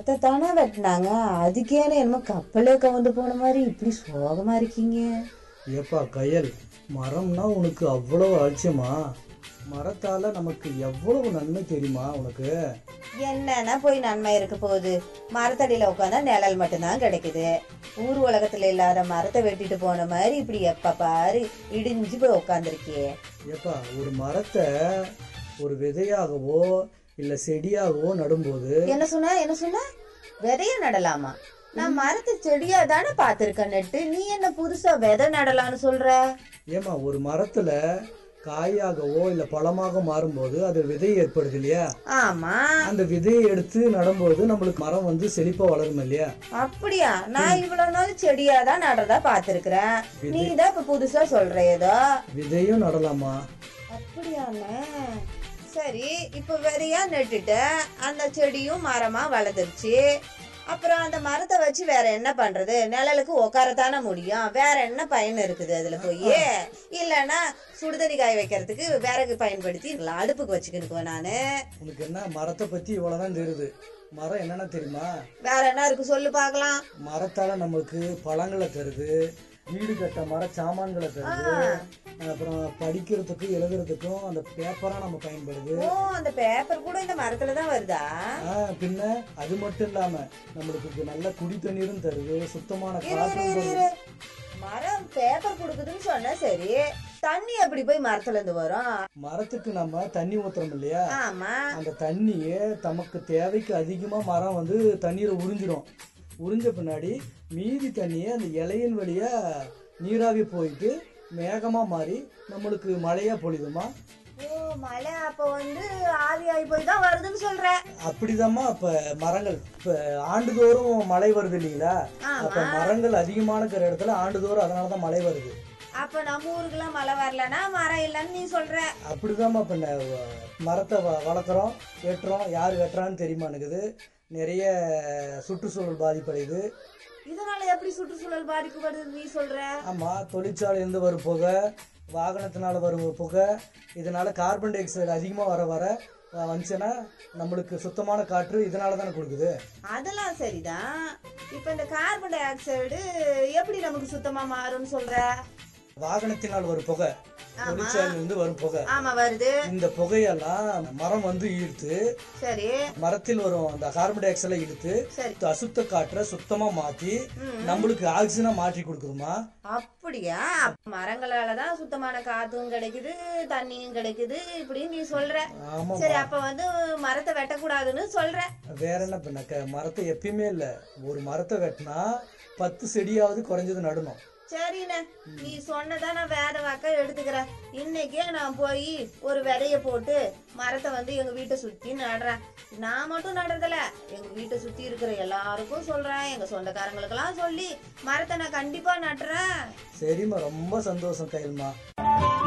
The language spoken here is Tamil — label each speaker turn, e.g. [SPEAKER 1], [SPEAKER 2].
[SPEAKER 1] மரத்தை தானே வெட்டினாங்க அதுக்கேன்னு என்னமோ கப்பலே கவுந்து போன மாதிரி இப்படி சோகமா இருக்கீங்க
[SPEAKER 2] ஏப்பா கயல் மரம்னா உனக்கு அவ்வளவு அலட்சியமா மரத்தால நமக்கு எவ்வளவு நன்மை தெரியுமா உனக்கு
[SPEAKER 1] என்னன்னா போய் நன்மை இருக்க போகுது மரத்தடியில உட்காந்தா நிழல் மட்டும்தான் கிடைக்குது ஊர் உலகத்துல இல்லாத மரத்தை வெட்டிட்டு போன மாதிரி இப்படி எப்ப பாரு இடிஞ்சு போய் உட்காந்துருக்கியே
[SPEAKER 2] ஏப்பா ஒரு மரத்தை ஒரு விதையாகவோ இல்ல செடியாகவோ நடும்போது
[SPEAKER 1] என்ன சொன்ன என்ன சொன்ன விதைய நடலாமா நான் மரத்தை செடியா தானே பாத்திருக்கேன் நட்டு நீ என்ன புதுசா விதை நடலாம்னு சொல்ற
[SPEAKER 2] ஏமா ஒரு மரத்துல காயாகவோ இல்ல பழமாக மாறும்போது அது விதை ஏற்படுது இல்லையா
[SPEAKER 1] ஆமா
[SPEAKER 2] அந்த விதையை எடுத்து நடும்போது நம்மளுக்கு மரம் வந்து செழிப்பா வளரும் இல்லையா
[SPEAKER 1] அப்படியா நான் இவ்வளவு நாள் செடியா தான் நடறதா பாத்திருக்கிறேன் நீ தான் இப்ப புதுசா சொல்ற ஏதோ
[SPEAKER 2] விதையும் நடலாமா
[SPEAKER 1] அப்படியாண்ணே சரி இப்ப வெறியா நட்டுட்ட அந்த செடியும் மரமா வளர்ந்துருச்சு அப்புறம் அந்த மரத்தை வச்சு வேற என்ன பண்றது நிழலுக்கு உட்காரத்தானே முடியும் வேற என்ன பயன் இருக்குது அதுல போய் இல்லைன்னா சுடுதண்ணி காய வைக்கிறதுக்கு விறகு பயன்படுத்தி அடுப்புக்கு வச்சுக்கினுக்குவேன் நானு
[SPEAKER 2] உனக்கு என்ன மரத்தை பத்தி இவ்வளவுதான் தெரியுது மரம் என்னென்ன தெரியுமா
[SPEAKER 1] வேற என்ன இருக்கு சொல்லு பார்க்கலாம்
[SPEAKER 2] மரத்தால நமக்கு பழங்களை தருது வீடு கட்ட மர சாமான்களை தருது அப்புறம் படிக்கிறதுக்கு எழுதுறதுக்கும் அந்த பேப்பரா நம்ம பயன்படுது
[SPEAKER 1] ஓ அந்த பேப்பர் கூட இந்த மரத்துல தான் வருதா
[SPEAKER 2] ஆ, பின்ன அது மட்டும் இல்லாம நம்மளுக்கு நல்ல குடி தண்ணீரும் தருது சுத்தமான காற்றும்
[SPEAKER 1] இரு,
[SPEAKER 2] தருது
[SPEAKER 1] இரு. மரம் பேப்பர் கொடுக்குதுன்னு சொன்னா சரி தண்ணி எப்படி போய் மரத்துல இருந்து வரும்
[SPEAKER 2] மரத்துக்கு நம்ம தண்ணி ஊத்துறோம் இல்லையா
[SPEAKER 1] ஆமா
[SPEAKER 2] அந்த தண்ணியே தமக்கு தேவைக்கு அதிகமா மரம் வந்து தண்ணீரை உறிஞ்சிடும் உறிஞ்ச பின்னாடி மீதி தண்ணியை அந்த இலையின் வழியா நீராவி போயிட்டு மேகமா மாறி நம்மளுக்கு மழையா பொழியுதுமா
[SPEAKER 1] ஓ மழை அப்ப வந்து ஆவி ஆகி போய் தான் வருதுன்னு சொல்ற
[SPEAKER 2] அப்படிதாம்மா இப்ப மரங்கள் இப்ப ஆண்டுதோறும் மழை வருது இல்லைங்களா அப்ப மரங்கள் அதிகமான இருக்கிற இடத்துல ஆண்டுதோறும் அதனாலதான் மழை வருது
[SPEAKER 1] அப்ப நம்ம ஊருக்குலாம் மழை வரலன்னா மரம் இல்லைன்னு நீ சொல்ற
[SPEAKER 2] அப்படிதாம்மா இப்ப ந- மரத்தை வ- வளர்க்குறோம் வெட்டுறோம் யார் வெட்டுறான்னு தெரியுமானுக்குது நிறைய சுற்றுச்சூழல் பாதிப்படையுது
[SPEAKER 1] இதனால எப்படி சுற்றுச்சூழல் பாதிக்கப்படுது நீ சொல்ற
[SPEAKER 2] ஆமா தொழிற்சாலையிலேருந்து வரும் புகை வாகனத்தினால வரும் புகை இதனால கார்பன் டை ஆக்சைடு அதிகமாக வர வர அஹ், வந்துச்சுன்னா நம்மளுக்கு சுத்தமான காற்று இதனால தானே கொடுக்குது
[SPEAKER 1] அதெல்லாம் சரிதான் இப்ப இந்த கார்பன் டை ஆக்சைடு எப்படி நமக்கு சுத்தமா மாறும்னு சொல்ற
[SPEAKER 2] வாகனத்தினால் வரும் புகை தொழிற்சாலையிலிருந்து வரும் புகை
[SPEAKER 1] ஆமா வருது
[SPEAKER 2] இந்த புகையெல்லாம் மரம் வந்து ஈர்த்து
[SPEAKER 1] சரி
[SPEAKER 2] மரத்தில் வரும் அந்த கார்பன் டை ஆக்சைடை இழுத்து
[SPEAKER 1] சரி
[SPEAKER 2] அசுத்த காற்றை சுத்தமா மாத்தி நம்மளுக்கு ஆக்சிஜனா மாற்றி கொடுக்குதுமா
[SPEAKER 1] அப்படியா அப்ப மரங்களாலதான் சுத்தமான காத்தும் கிடைக்குது தண்ணியும் கிடைக்குது இப்படின்னு நீ சொல்ற
[SPEAKER 2] ஆமா
[SPEAKER 1] சரி அப்ப வந்து மரத்தை வெட்டக்கூடாதுன்னு சொல்ற
[SPEAKER 2] வேற என்ன பண்ண மரத்தை எப்பயுமே இல்ல ஒரு மரத்தை வெட்டினா பத்து செடியாவது குறைஞ்சது நடணும்
[SPEAKER 1] சரிண்ணே நீ சொன்னதா நான் வேத வாக்க எடுத்துக்கிறேன் இன்னைக்கே நான் போய் ஒரு விதைய போட்டு மரத்தை வந்து எங்க வீட்டை சுத்தி நடுறேன் நான் மட்டும் நடுறதில்ல எங்க வீட்டை சுத்தி இருக்கிற எல்லாருக்கும் சொல்றேன் எங்க சொந்தக்காரங்களுக்கெல்லாம் சொல்லி மரத்தை நான் கண்டிப்பா நட்டுறேன்
[SPEAKER 2] சரிம்மா ரொம்ப சந்தோஷம் கையல்மா